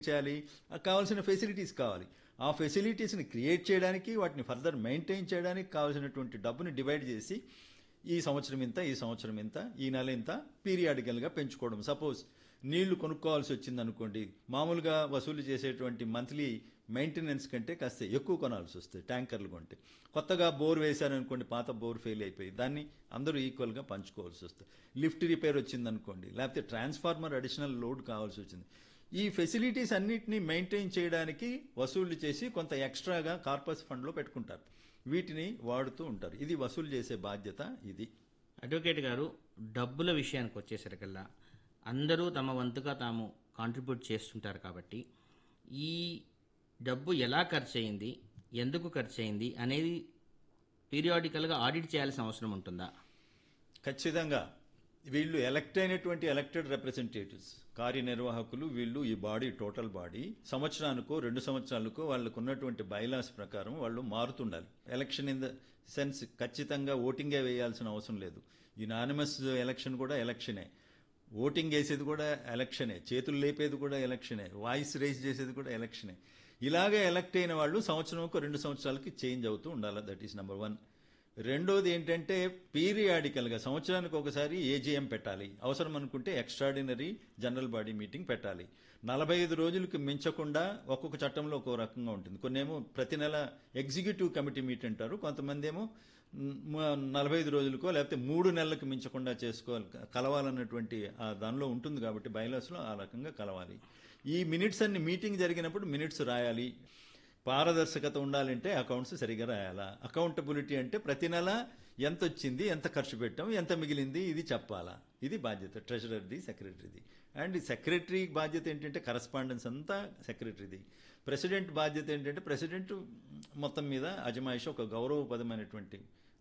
చేయాలి ఆ కావాల్సిన ఫెసిలిటీస్ కావాలి ఆ ఫెసిలిటీస్ని క్రియేట్ చేయడానికి వాటిని ఫర్దర్ మెయింటైన్ చేయడానికి కావాల్సినటువంటి డబ్బుని డివైడ్ చేసి ఈ సంవత్సరం ఇంత ఈ సంవత్సరం ఇంత ఈ నెల ఇంత పీరియాడికల్గా పెంచుకోవడం సపోజ్ నీళ్లు కొనుక్కోవాల్సి వచ్చింది అనుకోండి మామూలుగా వసూలు చేసేటువంటి మంత్లీ మెయింటెనెన్స్ కంటే కాస్త ఎక్కువ కొనాల్సి వస్తుంది ట్యాంకర్లు కొంటే కొత్తగా బోర్ వేశారనుకోండి పాత బోర్ ఫెయిల్ అయిపోయి దాన్ని అందరూ ఈక్వల్గా పంచుకోవాల్సి వస్తుంది లిఫ్ట్ రిపేర్ వచ్చింది అనుకోండి లేకపోతే ట్రాన్స్ఫార్మర్ అడిషనల్ లోడ్ కావాల్సి వచ్చింది ఈ ఫెసిలిటీస్ అన్నిటినీ మెయింటైన్ చేయడానికి వసూళ్లు చేసి కొంత ఎక్స్ట్రాగా కార్పస్ ఫండ్లో పెట్టుకుంటారు వీటిని వాడుతూ ఉంటారు ఇది వసూలు చేసే బాధ్యత ఇది అడ్వకేట్ గారు డబ్బుల విషయానికి వచ్చేసరికల్లా అందరూ తమ వంతుగా తాము కాంట్రిబ్యూట్ చేస్తుంటారు కాబట్టి ఈ డబ్బు ఎలా ఖర్చు అయింది ఎందుకు ఖర్చు అయింది అనేది పీరియాడికల్గా ఆడిట్ చేయాల్సిన అవసరం ఉంటుందా ఖచ్చితంగా వీళ్ళు ఎలక్ట్ అయినటువంటి ఎలక్టెడ్ రిప్రజెంటేటివ్స్ కార్యనిర్వాహకులు వీళ్ళు ఈ బాడీ టోటల్ బాడీ సంవత్సరానికో రెండు సంవత్సరాలకో వాళ్ళకు ఉన్నటువంటి బైలాస్ ప్రకారం వాళ్ళు మారుతుండాలి ఎలక్షన్ ఇన్ ద సెన్స్ ఖచ్చితంగా ఓటింగే వేయాల్సిన అవసరం లేదు యునానిమస్ ఎలక్షన్ కూడా ఎలక్షనే ఓటింగ్ వేసేది కూడా ఎలక్షనే చేతులు లేపేది కూడా ఎలక్షనే వాయిస్ రేస్ చేసేది కూడా ఎలక్షనే ఇలాగే ఎలక్ట్ అయిన వాళ్ళు సంవత్సరంకు రెండు సంవత్సరాలకి చేంజ్ అవుతూ ఉండాలి దట్ ఈస్ నెంబర్ వన్ రెండోది ఏంటంటే పీరియాడికల్గా సంవత్సరానికి ఒకసారి ఏజీఎం పెట్టాలి అవసరం అనుకుంటే ఎక్స్ట్రాడినరీ జనరల్ బాడీ మీటింగ్ పెట్టాలి నలభై ఐదు రోజులకు మించకుండా ఒక్కొక్క చట్టంలో ఒక్కో రకంగా ఉంటుంది కొన్నేమో ప్రతి నెల ఎగ్జిక్యూటివ్ కమిటీ మీట్ అంటారు కొంతమంది ఏమో నలభై ఐదు రోజులకో లేకపోతే మూడు నెలలకు మించకుండా చేసుకోవాలి కలవాలన్నటువంటి ఆ దానిలో ఉంటుంది కాబట్టి బైలాస్లో ఆ రకంగా కలవాలి ఈ మినిట్స్ అన్ని మీటింగ్ జరిగినప్పుడు మినిట్స్ రాయాలి పారదర్శకత ఉండాలంటే అకౌంట్స్ సరిగా రాయాలా అకౌంటబిలిటీ అంటే ప్రతి నెల ఎంత వచ్చింది ఎంత ఖర్చు పెట్టాం ఎంత మిగిలింది ఇది చెప్పాలా ఇది బాధ్యత ట్రెజరర్ది సెక్రటరీది అండ్ సెక్రటరీ బాధ్యత ఏంటంటే కరస్పాండెన్స్ అంతా సెక్రటరీది ప్రెసిడెంట్ బాధ్యత ఏంటంటే ప్రెసిడెంట్ మొత్తం మీద అజమాయిషి ఒక గౌరవపదమైనటువంటి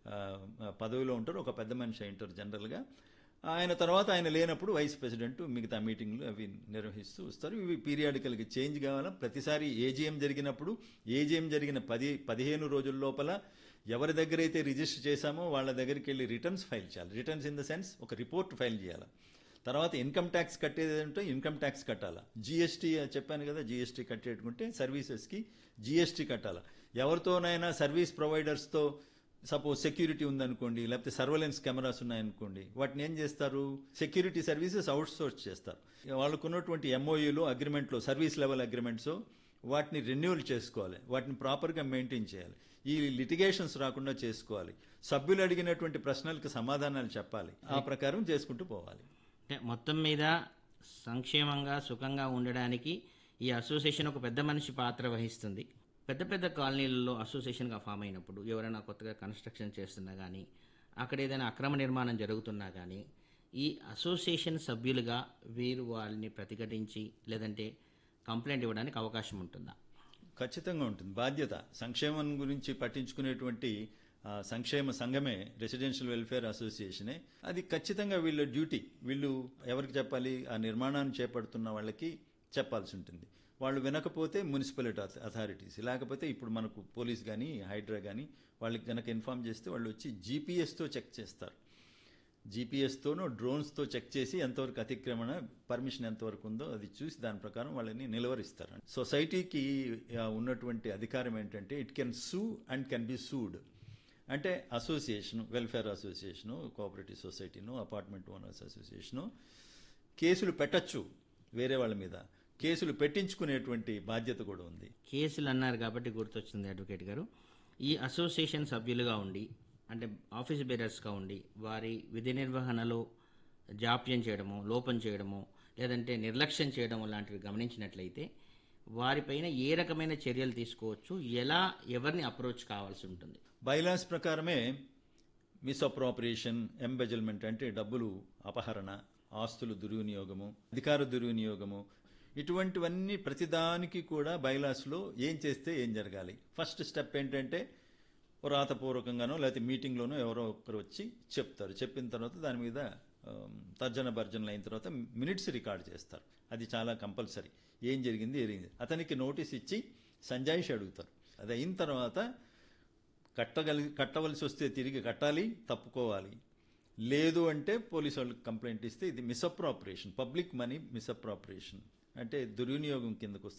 పదవిలో ఉంటారు ఒక పెద్ద మనిషి అయి ఉంటారు జనరల్గా ఆయన తర్వాత ఆయన లేనప్పుడు వైస్ ప్రెసిడెంట్ మిగతా మీటింగ్లు అవి నిర్వహిస్తూ వస్తారు ఇవి పీరియాడికల్గా చేంజ్ కావాలా ప్రతిసారి ఏజీఎం జరిగినప్పుడు ఏజీఎం జరిగిన పది పదిహేను రోజుల లోపల ఎవరి దగ్గర అయితే రిజిస్టర్ చేశామో వాళ్ళ దగ్గరికి వెళ్ళి రిటర్న్స్ ఫైల్ చేయాలి రిటర్న్స్ ఇన్ ద సెన్స్ ఒక రిపోర్ట్ ఫైల్ చేయాలి తర్వాత ఇన్కమ్ ట్యాక్స్ కట్టేది అంటే ఇన్కమ్ ట్యాక్స్ కట్టాలా జీఎస్టీ చెప్పాను కదా జీఎస్టీ కట్టేటుకుంటే సర్వీసెస్కి జీఎస్టీ కట్టాలా ఎవరితోనైనా సర్వీస్ ప్రొవైడర్స్తో సపోజ్ సెక్యూరిటీ ఉందనుకోండి లేకపోతే సర్వలెన్స్ కెమెరాస్ ఉన్నాయనుకోండి వాటిని ఏం చేస్తారు సెక్యూరిటీ సర్వీసెస్ అవుట్ సోర్స్ చేస్తారు వాళ్ళకు ఉన్నటువంటి ఎంఓయూలో అగ్రిమెంట్లో సర్వీస్ లెవెల్ అగ్రిమెంట్స్ వాటిని రెన్యూవల్ చేసుకోవాలి వాటిని ప్రాపర్గా మెయింటైన్ చేయాలి ఈ లిటిగేషన్స్ రాకుండా చేసుకోవాలి సభ్యులు అడిగినటువంటి ప్రశ్నలకు సమాధానాలు చెప్పాలి ఆ ప్రకారం చేసుకుంటూ పోవాలి అంటే మొత్తం మీద సంక్షేమంగా సుఖంగా ఉండడానికి ఈ అసోసియేషన్ ఒక పెద్ద మనిషి పాత్ర వహిస్తుంది పెద్ద పెద్ద కాలనీలలో అసోసియేషన్గా ఫామ్ అయినప్పుడు ఎవరైనా కొత్తగా కన్స్ట్రక్షన్ చేస్తున్నా కానీ అక్కడ ఏదైనా అక్రమ నిర్మాణం జరుగుతున్నా కానీ ఈ అసోసియేషన్ సభ్యులుగా వీరు వాళ్ళని ప్రతిఘటించి లేదంటే కంప్లైంట్ ఇవ్వడానికి అవకాశం ఉంటుందా ఖచ్చితంగా ఉంటుంది బాధ్యత సంక్షేమం గురించి పట్టించుకునేటువంటి సంక్షేమ సంఘమే రెసిడెన్షియల్ వెల్ఫేర్ అసోసియేషనే అది ఖచ్చితంగా వీళ్ళ డ్యూటీ వీళ్ళు ఎవరికి చెప్పాలి ఆ నిర్మాణాన్ని చేపడుతున్న వాళ్ళకి చెప్పాల్సి ఉంటుంది వాళ్ళు వినకపోతే మున్సిపాలిటీ అథారిటీస్ లేకపోతే ఇప్పుడు మనకు పోలీస్ కానీ హైడ్రా కానీ వాళ్ళకి కనుక ఇన్ఫామ్ చేస్తే వాళ్ళు వచ్చి జీపీఎస్తో చెక్ చేస్తారు జీపీఎస్తోనో డ్రోన్స్తో చెక్ చేసి ఎంతవరకు అతిక్రమణ పర్మిషన్ ఎంతవరకు ఉందో అది చూసి దాని ప్రకారం వాళ్ళని నిలవరిస్తారు సొసైటీకి ఉన్నటువంటి అధికారం ఏంటంటే it can sue and can be sued అంటే అసోసియేషన్ వెల్ఫేర్ అసోసియేషను కోఆపరేటివ్ సొసైటీను అపార్ట్మెంట్ ఓనర్స్ అసోసియేషను కేసులు పెట్టచ్చు వేరే వాళ్ళ మీద కేసులు పెట్టించుకునేటువంటి బాధ్యత కూడా ఉంది కేసులు అన్నారు కాబట్టి గుర్తొచ్చింది అడ్వకేట్ గారు ఈ అసోసియేషన్ సభ్యులుగా ఉండి అంటే ఆఫీస్ బేరర్స్గా ఉండి వారి విధి నిర్వహణలో జాప్యం చేయడము లోపం చేయడము లేదంటే నిర్లక్ష్యం చేయడము లాంటివి గమనించినట్లయితే వారిపైన ఏ రకమైన చర్యలు తీసుకోవచ్చు ఎలా ఎవరిని అప్రోచ్ కావాల్సి ఉంటుంది బైలాస్ ప్రకారమే మిస్అప్రోపరియేషన్ ఎంబెజల్మెంట్ అంటే డబ్బులు అపహరణ ఆస్తులు దుర్వినియోగము అధికార దుర్వినియోగము ఇటువంటివన్నీ ప్రతిదానికి కూడా బైలాస్లో ఏం చేస్తే ఏం జరగాలి ఫస్ట్ స్టెప్ ఏంటంటే రాతపూర్వకంగానో లేకపోతే మీటింగ్లోనో ఎవరో ఒకరు వచ్చి చెప్తారు చెప్పిన తర్వాత దాని మీద తర్జన భర్జనలు అయిన తర్వాత మినిట్స్ రికార్డ్ చేస్తారు అది చాలా కంపల్సరీ ఏం జరిగింది ఏం అతనికి నోటీస్ ఇచ్చి సంజాయిషి అడుగుతారు అది అయిన తర్వాత కట్టగలి కట్టవలసి వస్తే తిరిగి కట్టాలి తప్పుకోవాలి లేదు అంటే పోలీసు వాళ్ళకి కంప్లైంట్ ఇస్తే ఇది మిస్అప్రాపరేషన్ పబ్లిక్ మనీ మిస్అప్రాపరేషన్ అంటే దుర్వినియోగం కిందకు